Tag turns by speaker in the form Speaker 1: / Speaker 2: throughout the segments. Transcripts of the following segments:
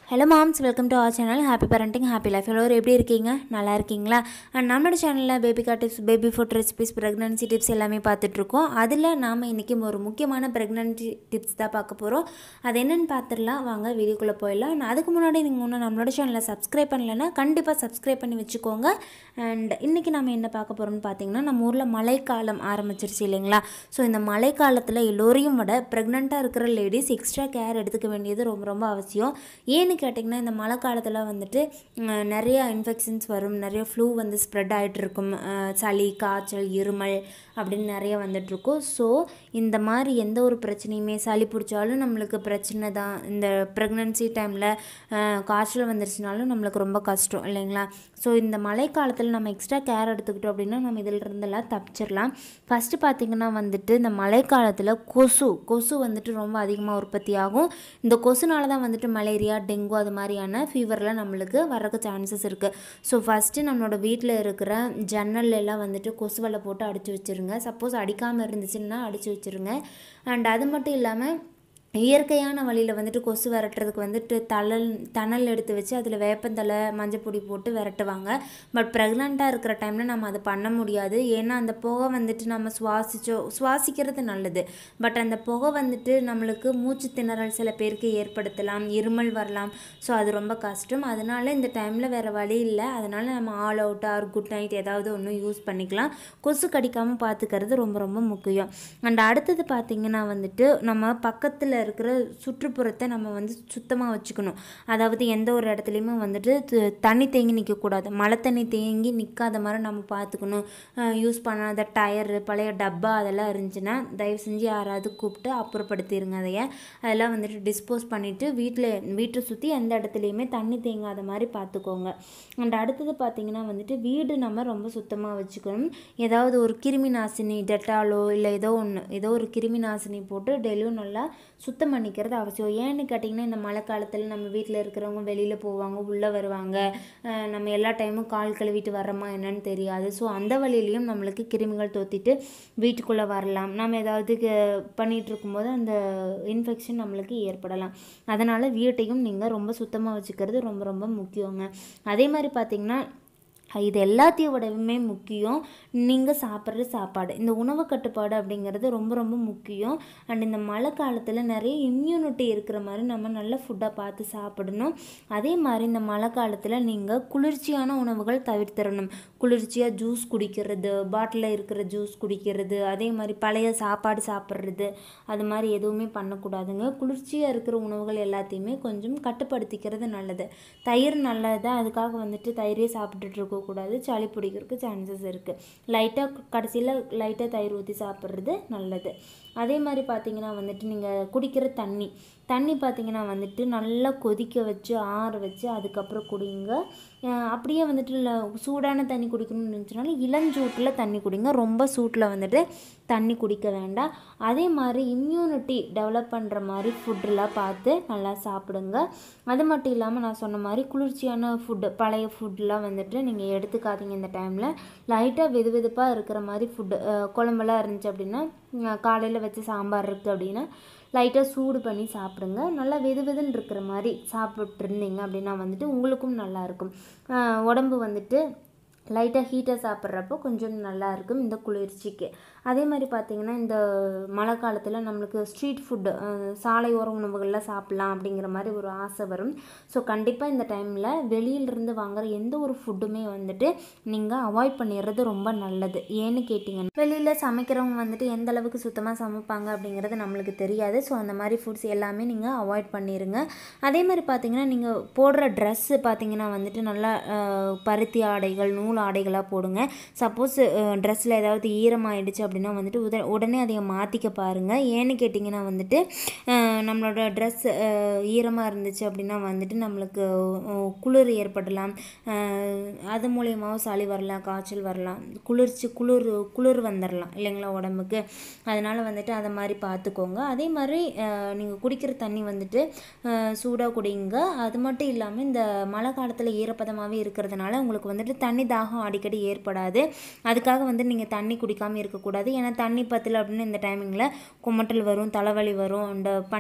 Speaker 1: hello moms welcome to our channel happy parenting happy life எல்லோரும் எப்படி இருக்கீங்க நல்லா இருக்கீங்களா அண்ட் நம்மளோட சேனலில் baby care tips baby food recipes pregnancy tips எல்லாமே பார்த்துட்ருக்கோம் அதில் நாம் இன்றைக்கி ஒரு முக்கியமான ப்ரெக்னன்சி டிப்ஸ் தான் பார்க்க போகிறோம் அது என்னென்னு பார்த்துடலாம் வாங்க வீடியோக்குள்ளே போயிடலாம் நான் அதுக்கு முன்னாடி நீங்கள் ஒன்றும் நம்மளோட சேனலை சப்ஸ்கிரைப் பண்ணலைன்னா கண்டிப்பாக சப்ஸ்கிரைப் பண்ணி வச்சுக்கோங்க அண்ட் இன்றைக்கி நம்ம என்ன பார்க்க போகிறோம்னு பார்த்தீங்கன்னா நம்ம ஊரில் மழைக்காலம் ஆரம்பிச்சிருச்சு இல்லைங்களா ஸோ இந்த மழைக்காலத்தில் எல்லோரையும் விட ப்ரெக்னெண்ட்டாக இருக்கிற லேடிஸ் எக்ஸ்ட்ரா கேர் எடுத்துக்க வேண்டியது ரொம்ப ரொம்ப அவசியம் ஏன்னு கேட்டிங்கன்னா இந்த மழை காலத்தில் வந்துட்டு அஹ், நிறைய இன்ஃபெக்ஷன்ஸ் வரும் நிறைய ஃப்ளூ வந்து ஸ்ப்ரெட் ஆகிட்டு இருக்கும் அஹ், சளி காய்ச்சல் இருமல் அப்படின்னு நிறைய வந்துட்டுருக்கும் ஸோ இந்த மாதிரி எந்த ஒரு பிரச்சனையுமே சளி பிடிச்சாலும் நம்மளுக்கு பிரச்சனை தான் இந்த ப்ரெக்னன்சி டைமில் காய்ச்சல் வந்துருச்சுனாலும் நம்மளுக்கு ரொம்ப கஷ்டம் இல்லைங்களா ஸோ இந்த மழை காலத்தில் நம்ம எக்ஸ்ட்ரா கேர் எடுத்துக்கிட்டோம் அப்படின்னா நம்ம இதில் இருந்தெல்லாம் தப்பிச்சிடலாம் ஃபஸ்ட்டு பார்த்திங்கன்னா வந்துட்டு இந்த மழை காலத்தில் கொசு கொசு வந்துட்டு ரொம்ப அதிகமாக உற்பத்தி ஆகும் இந்த கொசுனால தான் வந்துட்டு மலேரியா டெங்கு அது மாதிரியான ஃபீவர்லாம் நம்மளுக்கு வரக்கு சான்சஸ் இருக்குது ஸோ ஃபஸ்ட்டு நம்மளோட வீட்டில் இருக்கிற ஜன்னல்ல எல்லாம் வந்துட்டு கொசு வலை போட்டு அடித்து வச்சுருங்க சப்போஸ் அடிக்காமல் இருந்துச்சுன்னா அடித்து வச்சுருங்க அண்ட் அது மட்டும் இல்லாமல் இயற்கையான வழியில் வந்துட்டு கொசு விரட்டுறதுக்கு வந்துட்டு தழல் தணல் எடுத்து வச்சு அதில் வேப்பந்தலை மஞ்சப்பொடி போட்டு விரட்டுவாங்க பட் ப்ரெக்னெண்ட்டாக இருக்கிற டைமில் நம்ம அதை பண்ண முடியாது ஏன்னா அந்த புகை வந்துட்டு நம்ம சுவாசிச்சோ சுவாசிக்கிறது நல்லது பட் அந்த புகை வந்துட்டு நம்மளுக்கு மூச்சு திணறல் சில பேருக்கு ஏற்படுத்தலாம் இருமல் வரலாம் ஸோ அது ரொம்ப கஷ்டம் அதனால இந்த டைமில் வேறு வழி இல்லை அதனால் நம்ம all out or good night ஏதாவது ஒன்று யூஸ் பண்ணிக்கலாம் கொசு கடிக்காமல் பார்த்துக்கிறது ரொம்ப ரொம்ப முக்கியம் அண்ட் அடுத்தது பார்த்திங்கன்னா வந்துட்டு நம்ம பக்கத்தில் இருக்கிற சுற்றுப்புறத்தை நம்ம வந்து சுத்தமாக வச்சுக்கணும் அதாவது எந்த ஒரு இடத்துலையுமே வந்துட்டு து- தண்ணி தேங்கி நிற்கக்கூடாது மழை தண்ணி தேங்கி நிற்காத மாதிரி நம்ம பார்த்துக்கணும் யூஸ் பண்ணாத டயரு பழைய டப்பா அதெல்லாம் இருந்துச்சுன்னா தயவு செஞ்சு யாராவது கூப்பிட்டு அப்புறப்படுத்திடுங்க அதைய அதெல்லாம் வந்துட்டு டிஸ்போஸ் பண்ணிவிட்டு வீட்டில் வீட்டை சுற்றி எந்த இடத்துலையுமே தண்ணி தேங்காத மாதிரி பார்த்துக்கோங்க அண்ட் அடுத்தது பார்த்திங்கன்னா வந்துட்டு வீடு நம்ம ரொம்ப சுத்தமாக வச்சுக்கணும் ஏதாவது ஒரு கிருமி நாசினி டெட்டாலோ இல்லை ஏதோ ஒன்று ஏதோ ஒரு கிருமி நாசினி போட்டு டெய்லியும் நல்லா சுத்தம் பண்ணிக்கிறது அவசியம் ஏன்னு கேட்டிங்கன்னா இந்த மழை காலத்தில் நம்ம வீட்டில் இருக்கிறவங்க வெளியில் போவாங்க உள்ளே வருவாங்க அஹ் நம்ம எல்லா டைமும் கால் கழுவிட்டு வர்றோமா என்னன்னு தெரியாது ஸோ அந்த வழியிலையும் நம்மளுக்கு கிருமிகள் தோத்திட்டு வீட்டுக்குள்ளே வரலாம் நம்ம ஏதாவது க- பண்ணிட்டு இருக்கும்போது அந்த இன்ஃபெக்ஷன் நம்மளுக்கு ஏற்படலாம் அதனால் வீட்டையும் நீங்கள் ரொம்ப சுத்தமாக வச்சுக்கிறது ரொம்ப ரொம்ப முக்கியங்க அதே மாதிரி பார்த்திங்கன்னா இது எல்லாத்தையும் விடவுமே முக்கியம் நீங்கள் சாப்பிட்ற சாப்பாடு இந்த உணவு கட்டுப்பாடு அப்படிங்கிறது ரொம்ப ரொம்ப முக்கியம் அண்ட் இந்த மழை காலத்தில் நிறைய இம்யூனிட்டி இருக்கிற மாதிரி நம்ம நல்ல ஃபுட்டாக பார்த்து சாப்பிடணும் அதே மாதிரி இந்த மழை காலத்தில் நீங்கள் குளிர்ச்சியான உணவுகள் தவிர்த்திடணும் குளிர்ச்சியாக ஜூஸ் குடிக்கிறது பாட்டிலில் இருக்கிற ஜூஸ் குடிக்கிறது அதே மாதிரி பழைய சாப்பாடு சாப்பிட்றது அது மாதிரி எதுவுமே பண்ணக்கூடாதுங்க குளிர்ச்சியாக இருக்கிற உணவுகள் எல்லாத்தையுமே கொஞ்சம் கட்டுப்படுத்திக்கிறது நல்லது தயிர் நல்லது தான் அதுக்காக வந்துட்டு தயிரே சாப்பிட்டுட்டு இருக்கக்கூடாது சளி பிடிக்கிறதுக்கு சான்சஸ் இருக்குது லைட்டாக கடைசியில் லைட்டாக தயிர் ஊற்றி சாப்பிட்றது நல்லது அதே மாதிரி பார்த்தீங்கன்னா வந்துட்டு நீங்கள் குடிக்கிற தண்ணி தண்ணி பார்த்தீங்கன்னா வந்துட்டு நல்லா கொதிக்க வச்சு ஆற வச்சு அதுக்கப்புறம் குடிங்க அஹ் அப்படியே வந்துட்டு இல்லை சூடான தண்ணி குடிக்கணும்னு இருந்துச்சுனாலும் இளஞ்சூட்டில் தண்ணி குடிங்க ரொம்ப சூட்டில் வந்துட்டு தண்ணி குடிக்க வேண்டாம் அதே மாதிரி இம்யூனிட்டி டெவலப் பண்ணுற மாதிரி ஃபுட்டெல்லாம் பார்த்து நல்லா சாப்பிடுங்க அது மட்டும் இல்லாமல் நான் சொன்ன மாதிரி குளிர்ச்சியான ஃபுட்டு பழைய ஃபுட்டெலாம் வந்துட்டு நீங்கள் எடுத்துக்காதீங்க இந்த டைமில் லைட்டாக வெது வெதுப்பாக இருக்கிற மாதிரி ஃபுட்டு குழம்பெல்லாம் இருந்துச்சு அப்படின்னா காலையில் வச்சு சாம்பார் இருக்குது அப்படின்னா லைட்டாக சூடு பண்ணி சாப்பிடுங்க நல்லா வெது வெதுன்னு இருக்கிற மாதிரி சாப்பிட்டு இருந்தீங்க அப்படின்னா வந்துட்டு உங்களுக்கும் நல்லாயிருக்கும் உடம்பு வந்துட்டு லைட்டாக ஹீட்டாக சாப்பிட்றப்போ கொஞ்சம் நல்லா இருக்கும் இந்த குளிர்ச்சிக்கு அதே மாதிரி பார்த்திங்கன்னா இந்த மழை காலத்தில் நம்மளுக்கு ஸ்ட்ரீட் ஃபுட்டு சாலையோர உணவுகள்லாம் சாப்பிட்லாம் அப்படிங்கிற மாதிரி ஒரு ஆசை வரும் ஸோ கண்டிப்பாக இந்த டைமில் வெளியிலிருந்து வாங்குற எந்த ஒரு ஃபுட்டுமே வந்துட்டு நீங்கள் அவாய்ட் பண்ணிடுறது ரொம்ப நல்லது ஏன்னு கேட்டிங்கன்னா வெளியில் சமைக்கிறவங்க வந்துட்டு எந்த அளவுக்கு சுத்தமாக சமைப்பாங்க அப்படிங்கிறது நம்மளுக்கு தெரியாது ஸோ அந்த மாதிரி ஃபுட்ஸ் எல்லாமே நீங்கள் அவாய்ட் பண்ணிடுங்க அதே மாதிரி பார்த்தீங்கன்னா நீங்கள் போடுற ட்ரெஸ்ஸு பார்த்தீங்கன்னா வந்துட்டு நல்லா அஹ், பருத்தி ஆடைகள் நூல் ஆடைகளாக போடுங்க சப்போஸ் ட்ரெஸ்ஸில் ஏதாவது ஈரமாயிடுச்சு அப்படின்னா வந்துட்டு உட உடனே அதை மாற்றிக்க பாருங்கள் ஏன்னு கேட்டிங்கன்னா வந்துட்டு அஹ், நம்மளோட ட்ரெஸ் ஈரமாக இருந்துச்சு அப்படின்னா வந்துட்டு நம்மளுக்கு அஹ், குளிர் ஏற்படலாம் அஹ், அது மூலியமாகவும் சளி வரலாம் காய்ச்சல் வரலாம் குளிர்ச்சி குளிர் குளிர் வந்துடலாம் இல்லைங்களா உடம்புக்கு அதனால் வந்துட்டு அதை மாதிரி பார்த்துக்கோங்க அதே மாதிரி நீங்கள் குடிக்கிற தண்ணி வந்துட்டு சூடாக குடிங்க அது மட்டும் இல்லாமல் இந்த மழை காலத்தில் ஈரப்பதமாகவே இருக்கிறதுனால உங்களுக்கு வந்துட்டு தண்ணி தாகம் அடிக்கடி ஏற்படாது அதுக்காக வந்து நீங்கள் தண்ணி குடிக்காமல் இருக்கக்கூடாது ஏன்னா தண்ணி பத்தல அப்படின்னு இந்த டைமிங்கில் குமட்டல் வரும் தலைவலி வரும் அந்த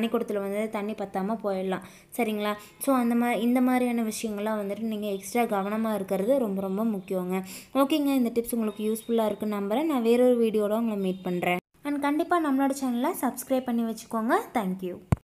Speaker 1: பனிக்கூடத்தில் வந்து தண்ணி பற்றாமல் போயிடலாம் சரிங்களா ஸோ அந்த மாதிரி இந்த மாதிரியான விஷயங்கள்லாம் வந்துட்டு நீங்கள் எக்ஸ்ட்ரா கவனமாக இருக்கிறது ரொம்ப ரொம்ப முக்கியங்க ஓகேங்க இந்த டிப்ஸ் உங்களுக்கு யூஸ்ஃபுல்லாக இருக்குன்னு நம்புகிறேன் நான் வேறொரு வீடியோட உங்களை மீட் பண்ணுறேன் அண்ட் கண்டிப்பாக நம்மளோட சேனலை சப்ஸ்கிரைப் பண்ணி வச்சுக்கோங்க தேங்க்யூ